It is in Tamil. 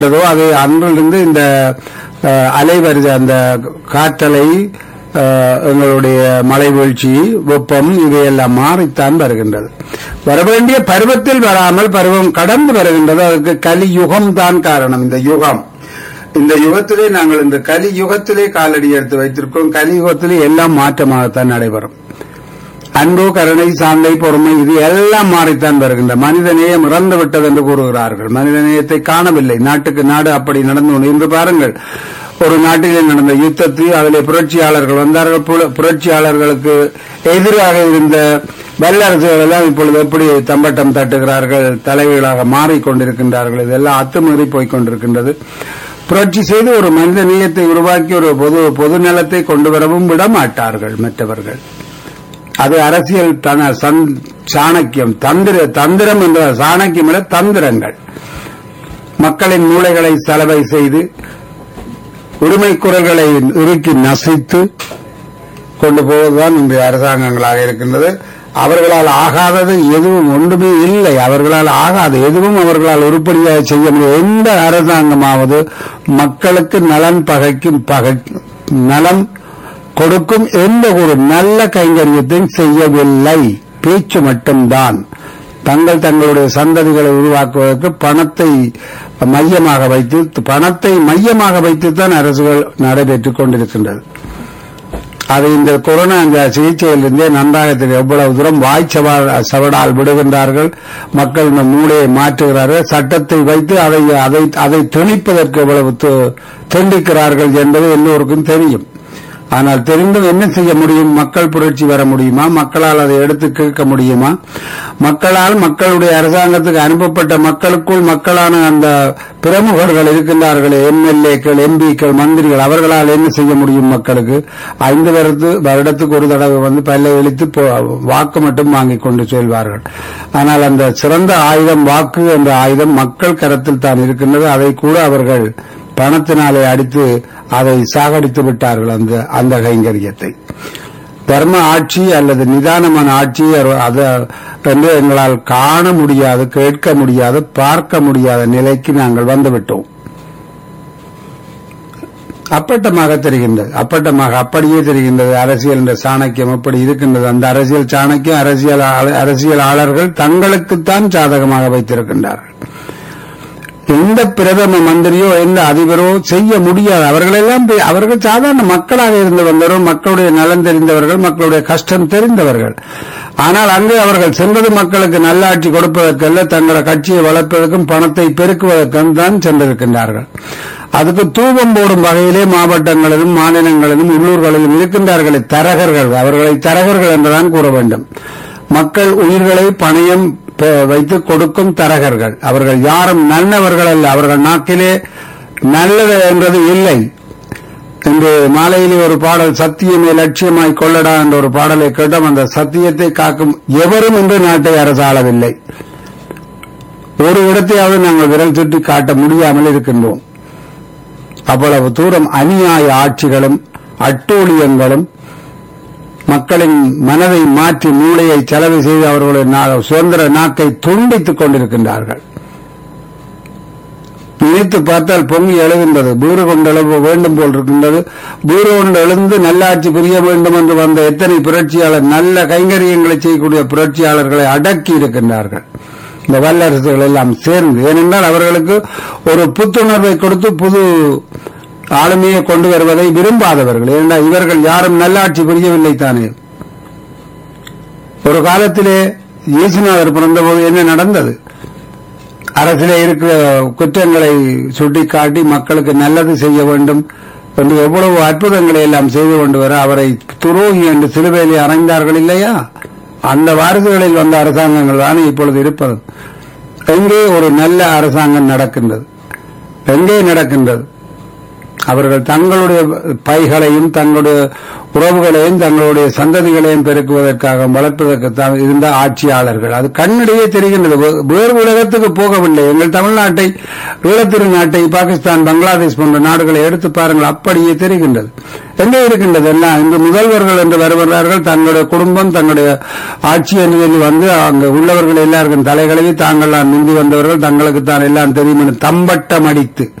இருந்ததோ அது அன்றிலிருந்து இந்த அஹ், அலைவரிசை அந்த காற்றலை அஹ், எங்களுடைய மழை வீழ்ச்சி வெப்பம் இவையெல்லாம் மாறித்தான் வருகின்றது வரவேண்டிய பருவத்தில் வராமல் பருவம் கடந்து வருகின்றது அதுக்கு கலியுகம் தான் காரணம் இந்த யுகம் இந்த யுகத்திலே நாங்கள் இந்த கலி யுகத்திலே காலடி எடுத்து வைத்திருக்கோம் கலியுகத்திலே எல்லாம் மாற்றமாகத்தான் நடைபெறும் அன்பு கருணை சாந்தை பொறுமை இது எல்லாம் மாறித்தான் வருகின்ற மனிதநேயம் இறந்து விட்டது என்று கூறுகிறார்கள் மனிதநேயத்தை காணவில்லை நாட்டுக்கு நாடு அப்படி நடந்து கொண்டு இன்று பாருங்கள் ஒரு நாட்டிலே நடந்த யுத்தத்தில் அதிலே புரட்சியாளர்கள் வந்தார்கள் புல- புரட்சியாளர்களுக்கு எதிராக இருந்த வல்லரசுகள் எல்லாம் இப்பொழுது எப்படி தம்பட்டம் தட்டுகிறார்கள் தலைவர்களாக மாறிக்கொண்டிருக்கின்றார்கள் இதெல்லாம் அத்துமீறி போய்க் கொண்டிருக்கின்றது புரட்சி செய்து ஒரு மனித நேயத்தை உருவாக்கி ஒரு பொது பொது நலத்தை கொண்டு வரவும் விட மாட்டார்கள் மற்றவர்கள் அது அரசியல் தன சந்- சாணக்கியம் தந்திர தந்திரம் என்ற சாணக்கியம் விட தந்திரங்கள் மக்களின் மூளைகளை சலவை செய்து உரிமை குரல்களை இறுக்கி நசித்து கொண்டு போவதுதான் இன்றைய அரசாங்கங்களாக இருக்கின்றது அவர்களால் ஆகாதது எதுவும் ஒன்றுமே இல்லை அவர்களால் ஆகாது எதுவும் அவர்களால் உருப்படியாக செய்ய முடியும் எந்த அரசாங்கமாவது மக்களுக்கு நலன் பகைக்கும் பகை நலம் கொடுக்கும் எந்த ஒரு நல்ல கைங்கரியத்தையும் செய்யவில்லை பேச்சு மட்டும்தான் தங்கள் தங்களுடைய சந்ததிகளை உருவாக்குவதற்கு பணத்தை மையமாக வைத்து பணத்தை மையமாக வைத்துத்தான் அரசுகள் நடைபெற்றுக் கொண்டிருக்கின்றது அது இந்த கொரோனா இந்த சிகிச்சையிலிருந்தே நன்றாக தெரியும் எவ்வளவு தூரம் வாய் சவா- சவடால் விடுகின்றார்கள் மக்கள் இந்த மூளையை மாற்றுகிறார்கள் சட்டத்தை வைத்து அதை அதை அதை திணிப்பதற்கு எவ்வளவு து- திண்டிக்கிறார்கள் என்பது எல்லோருக்கும் தெரியும் ஆனால் தெரிந்தும் என்ன செய்ய முடியும் மக்கள் புரட்சி வர முடியுமா மக்களால் அதை எடுத்து கேட்க முடியுமா மக்களால் மக்களுடைய அரசாங்கத்துக்கு அனுப்பப்பட்ட மக்களுக்குள் மக்களான அந்த பிரமுகர்கள் இருக்கின்றார்களே எம்எல்ஏக்கள் எம்பிக்கள் மந்திரிகள் அவர்களால் என்ன செய்ய முடியும் மக்களுக்கு ஐந்து வருடத்து வருடத்துக்கு ஒரு தடவை வந்து பல்லை இழித்து போ- வாக்கு மட்டும் வாங்கிக் கொண்டு செல்வார்கள் ஆனால் அந்த சிறந்த ஆயுதம் வாக்கு என்ற ஆயுதம் மக்கள் கரத்தில் தான் இருக்கின்றது அதை கூட அவர்கள் பணத்தினாலே அடித்து அதை சாகடித்து விட்டார்கள் அந்த அந்த கைங்கரியத்தை தர்ம ஆட்சி அல்லது நிதானமான ஆட்சி அரு- அது என்று எங்களால் காண முடியாது கேட்க முடியாது பார்க்க முடியாத நிலைக்கு நாங்கள் வந்துவிட்டோம் அப்பட்டமாக தெரிகின்றது அப்பட்டமாக அப்படியே தெரிகின்றது அரசியல் என்ற சாணக்கியம் எப்படி இருக்கின்றது அந்த அரசியல் சாணக்கியம் அரசியல் ஆள- அரசியலாளர்கள் தங்களுக்குத்தான் சாதகமாக வைத்திருக்கின்றார்கள் எந்த பிரதம மந்திரியோ எந்த அதிபரோ செய்ய முடியாது அவர்களெல்லாம் போய்- அவர்கள் சாதாரண மக்களாக இருந்து வந்தவர்கள் மக்களுடைய நலன் தெரிந்தவர்கள் மக்களுடைய கஷ்டம் தெரிந்தவர்கள் ஆனால் அங்கு அவர்கள் சென்றது மக்களுக்கு நல்லாட்சி கொடுப்பதற்கல்ல தங்களோட கட்சியை வளர்ப்பதற்கும் பணத்தை பெருக்குவதற்கும் தான் சென்றிருக்கின்றார்கள் அதுக்கு தூபம் போடும் வகையிலே மாவட்டங்களிலும் மாநிலங்களிலும் உள்ளூர்களிலும் இருக்கின்றார்களே தரகர்கள் அவர்களை தரகர்கள் என்றுதான் கூற வேண்டும் மக்கள் உயிர்களை பணயம் ப- வைத்து கொடுக்கும் தரகர்கள் அவர்கள் யாரும் நல்லவர்கள் அல்ல அவர்கள் நாக்கிலே நல்லது என்றது இல்லை இன்று மாலையிலே ஒரு பாடல் சத்தியமே லட்சியமாய் கொள்ளடா என்ற ஒரு பாடலை கேட்டோம் அந்த சத்தியத்தை காக்கும் எவரும் இன்று நாட்டை அரசாளவில்லை ஒரு இடத்தையாவது நாங்கள் விரல் சுட்டி காட்ட முடியாமல் இருக்கின்றோம் அவ்வளவு தூரம் அநியாய ஆட்சிகளும் அட்டூழியங்களும் மக்களின் மனதை மாற்றி மூளையை செலவு செய்து அவர்களுடைய நா- சுதந்திர நாக்கை துண்டித்துக் கொண்டிருக்கின்றார்கள் நினைத்து பார்த்தால் பொங்கி எழுகின்றது பூரு கொண்டு எழுவ வேண்டும் போல் இருக்கின்றது பூரு கொண்டு எழுந்து நல்லாட்சி புரிய வேண்டும் என்று வந்த எத்தனை புரட்சியாளர் நல்ல கைங்கரியங்களை செய்யக்கூடிய புரட்சியாளர்களை அடக்கி இருக்கின்றார்கள் இந்த வல்லரசுகள் எல்லாம் சேர்ந்து ஏனென்றால் அவர்களுக்கு ஒரு புத்துணர்வை கொடுத்து புது ஆளுமையை கொண்டு வருவதை விரும்பாதவர்கள் ஏனென்றால் இவர்கள் யாரும் நல்லாட்சி புரியவில்லை தானே ஒரு காலத்திலே இயேசுநாதர் பிறந்தபோது என்ன நடந்தது அரசிலே இருக்கிற குற்றங்களை சுட்டிக்காட்டி மக்களுக்கு நல்லது செய்ய வேண்டும் என்று எவ்வளவு அற்புதங்களை எல்லாம் செய்து கொண்டு வர அவரை துரோகி என்று சிலுவையிலே அறைந்தார்கள் இல்லையா அந்த வாரிசுகளில் வந்த அரசாங்கங்கள் தானே இப்பொழுது இருப்பது எங்கே ஒரு நல்ல அரசாங்கம் நடக்கின்றது எங்கே நடக்கின்றது அவர்கள் தங்களுடைய பைகளையும் தங்களுடைய உறவுகளையும் தங்களுடைய சந்ததிகளையும் பெருக்குவதற்காக வளர்ப்பதற்குத்தான் இருந்த ஆட்சியாளர்கள் அது கண்ணிடையே தெரிகின்றது வே- வேறு உலகத்துக்கு போகவில்லை எங்கள் தமிழ்நாட்டை ஈழத்திரு நாட்டை பாகிஸ்தான் பங்களாதேஷ் போன்ற நாடுகளை எடுத்து பாருங்கள் அப்படியே தெரிகின்றது எங்கே இருக்கின்றது எல்லாம் இன்று முதல்வர்கள் என்று வருகிறார்கள் தங்களுடைய குடும்பம் தங்களுடைய ஆட்சி அணியில் வந்து அங்கு உள்ளவர்கள் எல்லாருக்கும் தலைகளையும் தாங்கள் முந்தி வந்தவர்கள் தங்களுக்கு தான் எல்லாம் தெரியும் என்று தம்பட்டம் அடித்து